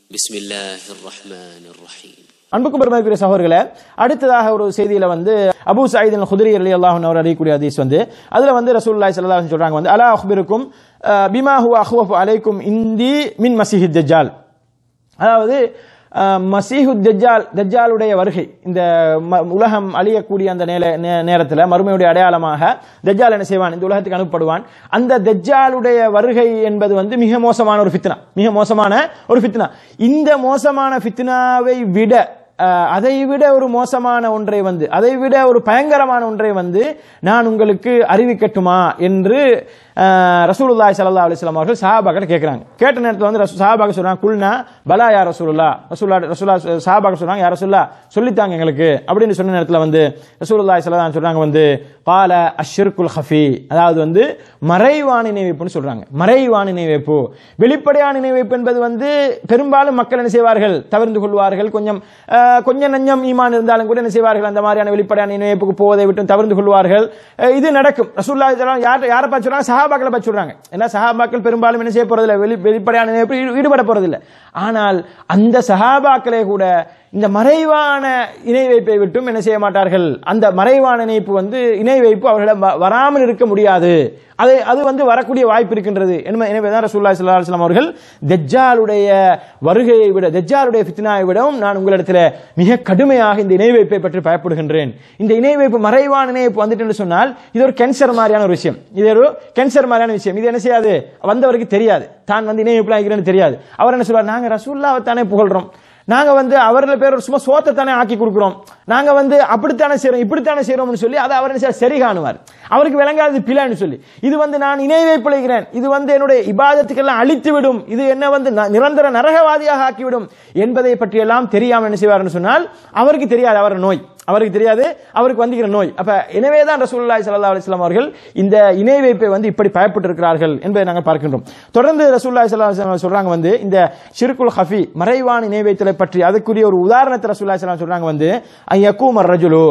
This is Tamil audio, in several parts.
بسم الله الرحمن الرحيم அன்புக்கும் பெருமதிக்குரிய சகோதரர்களே அடுத்ததாக ஒரு செய்தியில வந்து அபூ சயீத் அல் குதிரி அலி அல்லாஹ் அவர் அறியக்கூடிய ஹதீஸ் வந்து அதுல வந்து ரசூலுல்லாஹி ஸல்லல்லாஹு அலைஹி வஸல்லம் சொல்றாங்க வந்து அலா அஹ்பிருக்கும் அஹ், பிமா ஹுவ அஹ்வஃபு அலைக்கும் இந்தி மின் மஸீஹித் தஜ்ஜால் அதாவது அஹ், மசீஹு தஜ்ஜால் தஜ்ஜாலுடைய வருகை இந்த ம- உலகம் அழியக்கூடிய அந்த நேர நே- நேரத்துல மறுமையுடைய அடையாளமாக தஜ்ஜால் என்ன செய்வான் இந்த உலகத்துக்கு அனுப்பப்படுவான் அந்த தஜ்ஜாலுடைய வருகை என்பது வந்து மிக மோசமான ஒரு ஃபித்னா மிக மோசமான ஒரு ஃபித்னா இந்த மோசமான ஃபித்னாவை விட அஹ், அதை விட ஒரு மோசமான ஒன்றை வந்து அதை விட ஒரு பயங்கரமான ஒன்றை வந்து நான் உங்களுக்கு அறிவிக்கட்டுமா என்று அஹ், ரசூலுல்லாஹி ஸல்லல்லாஹு அலைஹி வஸல்லம் அவர்கள் சஹாபாக்கிட்ட கேட்குறாங்க கேட்ட நேரத்தில் வந்து ரசூ- சஹாபாக்கள் சொல்றாங்க குல்னா பலா யா ரசூலுல்லா ரசூல்லா ரசூல்லா சஹாபாக்கள் சொல்றாங்க யா ரசூல்லா சொல்லித்தாங்க எங்களுக்கு அப்படின்னு சொன்ன நேரத்தில் வந்து ரசூலுல்லாஹி ஸல்லல்லாஹு அலைஹி சொல்றாங்க வந்து பால அஷ்ஷிர்குல் ஹஃபி அதாவது வந்து மறைவான நினைவைப்புன்னு சொல்றாங்க மறைவான நினைவைப்பு வெளிப்படையான நினைவைப்பு என்பது வந்து பெரும்பாலும் மக்கள் என்ன செய்வார்கள் தவிர்த்து கொள்வார்கள் கொஞ்சம் அஹ், கொஞ்சம் நஞ்சம் ஈமான் இருந்தாலும் கூட என்ன செய்வார்கள் அந்த மாதிரியான வெளிப்படையான நினைவுக்கு போவதை விட்டு தவிர்த்து கொள்வார்கள் அஹ், இது நடக்கும் ரசூல்லா யார் யாரை பார்த்து சொல்றாங்க சஹாபாக்களை பார்த்து சொல்றாங்க ஏன்னா சஹாபாக்கள் பெரும்பாலும் என்ன செய்ய போறதில்லை வெளி வெளிப்படையான நினைவு ஈடு- ஈடுபட போறதில்லை ஆனால் அந்த சஹாபாக்களே கூட இந்த மறைவான இணை வைப்பை விட்டும் என்ன செய்ய மாட்டார்கள் அந்த மறைவான இணைப்பு வந்து இணை வைப்பு அவர்களிடம் வ- வராமல் இருக்க முடியாது அது அது வந்து வரக்கூடிய வாய்ப்பு இருக்கின்றது என்ப- எனவேதான் ரசூல்லா ஸல்லல்லாஹு அலைஹி வஸல்லம் அவர்கள் தஜ்ஜாலுடைய வருகையை விட தஜ்ஜாலுடைய ஃபித்னாவை விடவும் நான் உங்களிடத்தில் மிக கடுமையாக இந்த இணை வைப்பை பற்றி பயப்படுகின்றேன் இந்த இணை வைப்பு மறைவான இணை வைப்பு வந்துட்டு சொன்னால் இது ஒரு கேன்சர் மாதிரியான ஒரு விஷயம் இது ஒரு கேன்சர் மாதிரியான விஷயம் இது என்ன செய்யாது வந்தவருக்கு தெரியாது தான் வந்து இணை வைப்புலாம் இருக்கிறேன்னு தெரியாது அவர் என்ன சொல்வார் நாங்க ரசூல்லாவை தானே புகழ்றோம் நாங்க வந்து அவர்கள பேர் ஒரு சும்மா சோத்தை தானே ஆக்கி கொடுக்குறோம் நாங்க வந்து அப்படித்தானே செய்றோம் இப்படித்தானே செய்றோம்னு சொல்லி அதை அவர் என்ன செய்ய சரி காணுவார் அவருக்கு விளங்காது பிழைன்னு சொல்லி இது வந்து நான் இணை வைப்பிழைக்கிறேன் இது வந்து என்னுடைய இபாதத்துக்கெல்லாம் அழித்து விடும் இது என்ன வந்து ந- நிரந்தர நரகவாதியாக ஆக்கிவிடும் என்பதை பற்றியெல்லாம் தெரியாமல் என்ன செய்வார்னு சொன்னால் அவருக்கு தெரியாது அவர் நோய் அவருக்கு தெரியாது அவருக்கு வந்துக்கிற நோய் அப்ப எனவே தான் ரசூலுல்லாஹி ஸல்லல்லாஹு அலைஹி வஸல்லம் அவர்கள் இந்த இணை வைப்பை வந்து இப்படி பயப்பட்டு இருக்கிறார்கள் என்பதை நாங்கள் பார்க்கின்றோம் தொடர்ந்து ரசூலுல்லாஹி ஸல்லல்லாஹு அலைஹி வஸல்லம் சொல்றாங்க வந்து இந்த ஷிர்குல் ஹஃபி மறைவான இணை வைத்தலை பற்றி அதுக்குரிய ஒரு உதாரணத்தை ரசூலுல்லாஹி ஸல்லல்லாஹு அலைஹி வஸல்லம் சொல்றாங்க வந்து ஐயக்கூம் ரஜுலு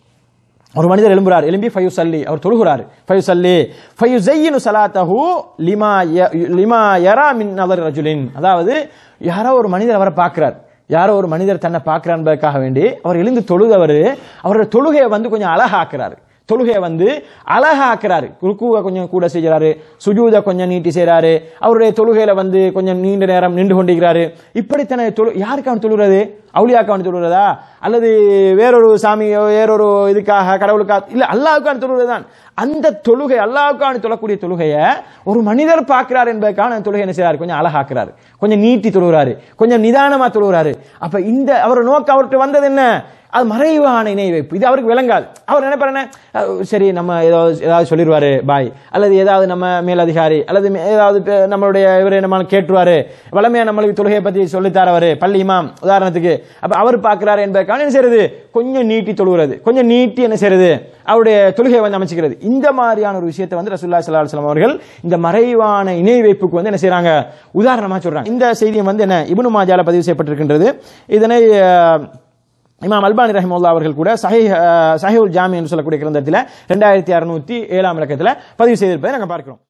ஒரு மனிதர் எழும்புறார் எழும்பி ஃபயு சல்லி அவர் தொழுகிறார் ஃபயு சல்லி ஃபயு ஜெய்யினு சலாத்தஹு லிமா ய- லிமா யரா மின் நவர் ரஜுலின் அதாவது யாரோ ஒரு மனிதர் அவரை பார்க்கிறார் யாரோ ஒரு மனிதர் தன்னை பார்க்கிறார் என்பதற்காக வேண்டி அவர் எழுந்து தொழுதவர் அவரோட தொழுகையை வந்து கொஞ்சம் அழகாக்குறாரு தொழுகையை வந்து அழகாக்குறாரு ருக்குவை கொஞ்சம் கூட செய்கிறாரு சுஜூத கொஞ்சம் நீட்டி செய்றாரு அவருடைய தொழுகையில வந்து கொஞ்சம் நீண்ட நேரம் நின்று கொண்டிருக்கிறாரு இப்படித்தானே தொழு யாருக்கு அவன் தொழுகிறது அவுளியாக்கு அவன் தொழுகிறதா அல்லது வேறொரு சாமியோ வேறொரு இதுக்காக கடவுளுக்காக இல்ல அல்லாவுக்கான தொழுகிறது தான் அந்த தொழுகை அல்லாவுக்கான தொழக்கூடிய தொழுகையை ஒரு மனிதர் பார்க்கிறார் என்பதற்கான அந்த தொழுகை என்ன செய்றாரு கொஞ்சம் அழகாக்குறாரு கொஞ்சம் நீட்டி தொழுகிறாரு கொஞ்சம் நிதானமா தொழுகிறாரு அப்ப இந்த அவர் நோக்கம் அவர்கிட்ட வந்தது என்ன அது மறைவான இணை வைப்பு இது அவருக்கு விளங்காது அவர் நினைப்பாரு என்ன அஹ் சரி நம்ம ஏதாவது ஏதாவது சொல்லிடுவாரு பாய் அல்லது ஏதாவது நம்ம மேலதிகாரி அல்லது மே- ஏதாவது பே- நம்மளுடைய இவர் நம்ம கேட்டுருவாரு வளமையா நம்மளுக்கு தொழுகையை பத்தி சொல்லித்தாரவர் பள்ளி இமாம் உதாரணத்துக்கு அப்ப அவர் பார்க்கிறாரு என்பதற்கான என்ன செய்யறது கொஞ்சம் நீட்டி தொழுகிறது கொஞ்சம் நீட்டி என்ன செய்யறது அவருடைய தொழுகையை வந்து அமைச்சுக்கிறது இந்த மாதிரியான ஒரு விஷயத்தை வந்து ரசூல்லா ஸல்லல்லாஹு அலைஹி வஸல்லம் அவர்கள் இந்த மறைவான இணை வைப்புக்கு வந்து என்ன செய்றாங்க உதாரணமா சொல்றாங்க இந்த செய்தியம் வந்து என்ன இப்னு மாஜால பதிவு செய்யப்பட்டிருக்கின்றது இதனை அஹ், இமாம் அல்பானி ரஹிமுல்லா அவர்கள் கூட சஹி சஹிவுல் ஜாமி என்று சொல்லக்கூடிய கிரந்தத்தில் ரெண்டாயிரத்தி அறுநூத்தி ஏழாம் இலக்கத்தில் பதிவு செய்திருப்பதை நாங்கள் பார்க்கிறோம்